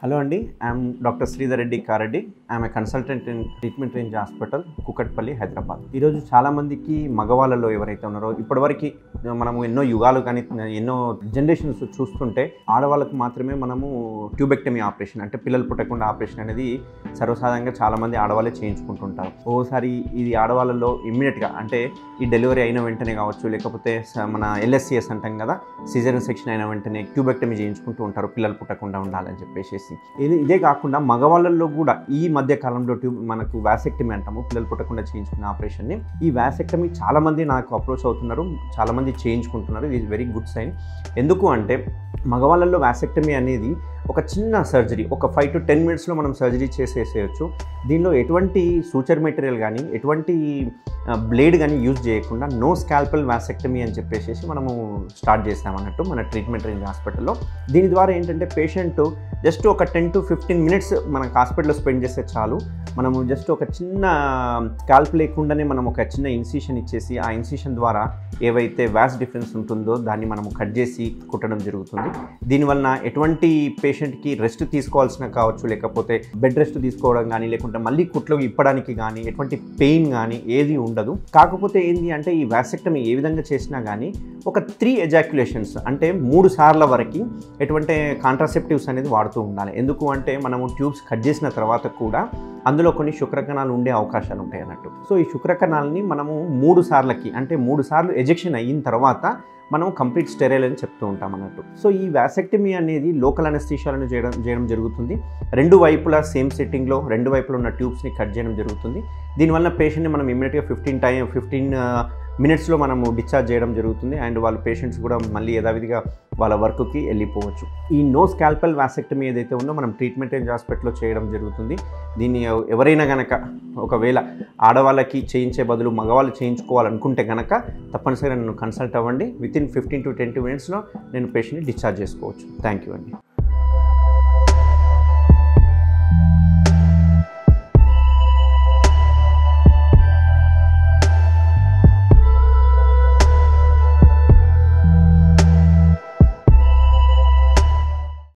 hello అండి I'm doctor Sridhar Reddy Kareddy I'm a consultant in treatment range hospital Kukatpally Hyderabad ఈరోజు చాలామందికి మగవాళ్ళలో ఎవరైతే ఉన్నారో ఇప్పటివరకు మనము ఎన్నో యుగాలు కానీ ఎన్నో జనరేషన్స్ చూస్తుంటే ఆడవాళ్ళకు మాత్రమే మనము ట్యూబెక్టమీ ఆపరేషన్ అంటే పిల్లలు పుట్టకుండా ఆపరేషన్ అనేది సర్వసాధారణంగా చాలామంది ఆడవాళ్ళే చేయించుకుంటుంటారు ఓసారి ఇది ఆడవాళ్ళలో ఇమ్మీడియట్గా అంటే ఈ డెలివరీ అయిన వెంటనే కావచ్చు లేకపోతే స- మన ఎల్ఎస్సిఎస్ అంటాం కదా సిజరియన్ సెక్షన్ అయిన వెంటనే ట్యూబెక్టమీ చేయించుకుంటూ ఉంటారు పిల్లలు పుట్టకుండా ఉండాలని చెప్పేసి ఇది ఇదే కాకుండా మగవాళ్ళల్లో కూడా ఈ మధ్య కాలంలో ట్యూబ్ మనకు వ్యాసెక్టమీ అంటాము పిల్లలు పుట్టకుండా చేయించుకునే ఆపరేషన్ని ఈ వ్యాసెక్టమీ చాలామంది నాకు అప్రోచ్ అవుతున్నారు చాలామంది చేయించుకుంటున్నారు ఇది వెరీ గుడ్ సైన్ ఎందుకు అంటే మగవాళ్ళల్లో వ్యాసెక్టమీ అనేది ఒక చిన్న సర్జరీ ఒక ఫైవ్ టు టెన్ మినిట్స్లో మనం సర్జరీ చేసేసేయచ్చు దీనిలో ఎటువంటి సూచర్ మెటీరియల్ కానీ ఎటువంటి బ్లేడ్ కానీ యూజ్ చేయకుండా నో స్కాల్పల్ వ్యాసెక్టమీ అని చెప్పేసి మనము స్టార్ట్ చేసామన్నట్టు మన ట్రీట్మెంట్ రేంజ్ హాస్పిటల్లో దీని ద్వారా ఏంటంటే పేషెంట్ జస్ట్ ఒక టెన్ టు ఫిఫ్టీన్ మినిట్స్ మనకు హాస్పిటల్లో స్పెండ్ చేస్తే చాలు మనము జస్ట్ ఒక చిన్న స్కాల్ప్ లేకుండానే మనం ఒక చిన్న ఇన్సిషన్ ఇచ్చేసి ఆ ఇన్సిషన్ ద్వారా ఏవైతే వ్యాస్ డిఫరెన్స్ ఉంటుందో దాన్ని మనము కట్ చేసి కుట్టడం జరుగుతుంది దీనివలన ఎటువంటి పేషెంట్కి రెస్ట్ తీసుకోవాల్సిన కావచ్చు లేకపోతే బెడ్ రెస్ట్ తీసుకోవడం కానీ లేకుంటే మళ్ళీ కుట్లు ఇప్పడానికి కానీ ఎటువంటి పెయిన్ కానీ ఏది ఉండదు కాకపోతే ఏంటి అంటే ఈ వ్యాసెక్టమీ ఏ విధంగా చేసినా కానీ ఒక త్రీ ఎజాక్యులేషన్స్ అంటే మూడు సార్ల వరకు ఎటువంటి కాంట్రాసెప్టివ్స్ అనేది వాడుతూ ఉండాలి ఎందుకు అంటే మనము ట్యూబ్స్ కట్ చేసిన తర్వాత కూడా అందులో కొన్ని శుక్రకణాలు ఉండే అవకాశాలు ఉంటాయి అన్నట్టు సో ఈ శుక్రకణాలని మనము మూడు సార్లకి అంటే మూడు సార్లు ఎజెక్షన్ అయిన తర్వాత మనం కంప్లీట్ స్టెరైల్ అని చెప్తూ ఉంటాం అన్నట్టు సో ఈ వ్యాసెక్టమీ అనేది లోకల్ అనస్థీషియాలను చేయడం చేయడం జరుగుతుంది రెండు వైపులా సేమ్ సెట్టింగ్లో రెండు వైపులా ఉన్న ట్యూబ్స్ని కట్ చేయడం జరుగుతుంది దీనివల్ల పేషెంట్ని మనం ఇమీడియట్గా ఫిఫ్టీన్ టైం ఫిఫ్టీన్ మినిట్స్లో మనము డిశ్చార్జ్ చేయడం జరుగుతుంది అండ్ వాళ్ళ పేషెంట్స్ కూడా మళ్ళీ యథావిధిగా వాళ్ళ వర్క్కి వెళ్ళిపోవచ్చు ఈ నో స్కాల్పల్ వ్యాసెక్టమీ ఏదైతే ఉందో మనం ట్రీట్మెంట్ రేంజ్ హాస్పిటల్లో చేయడం జరుగుతుంది దీన్ని ఎవ- ఎవరైనా గనక ఒకవేళ ఆడవాళ్ళకి చేయించే బదులు మగవాళ్ళు చేయించుకోవాలనుకుంటే గనక తప్పనిసరిగా నన్ను కన్సల్ట్ అవ్వండి within fifteen to twenty మినిట్స్లో నేను పేషెంట్ని డిశ్చార్జ్ చేసుకోవచ్చు థ్యాంక్ యూ అండి